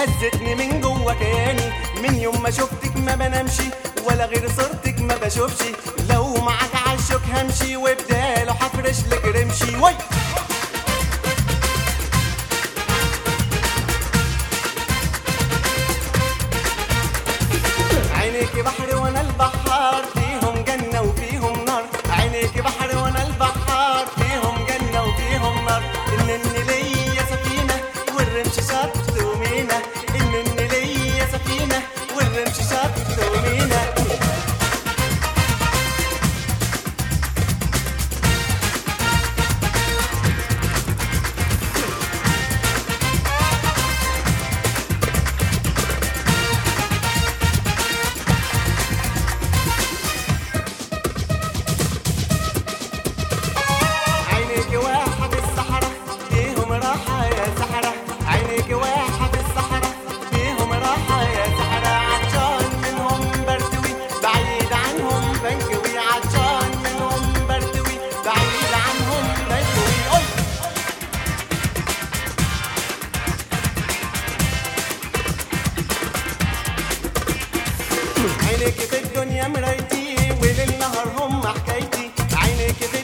هزتني من جوه كياني من يوم ما شفتك ما بنامشي ولا غير صورتك ما بشوفش لو معاك عالشوك همشي وبداله هفرش لك رمشي وي عينيكي بحر وانا البحار فيهم جنة وفيهم نار عينيكي بحر وانا البحار فيهم جنة وفيهم نار النني ليا سفينة والرمش شط ومينا النني ليا سفينة والرمش شط ومينا عينيك واحة في الصحراء فيهم راحة يا سحرة عينيك واحة في الصحراء فيهم راحة يا سحرة عطشان منهم بردوي بعيد عنهم بنكوي عطشان منهم بردوي بعيد عنهم بنكوي أوي عينيك في الدنيا مرايتي وليل نهار هم حكايتي عينيك في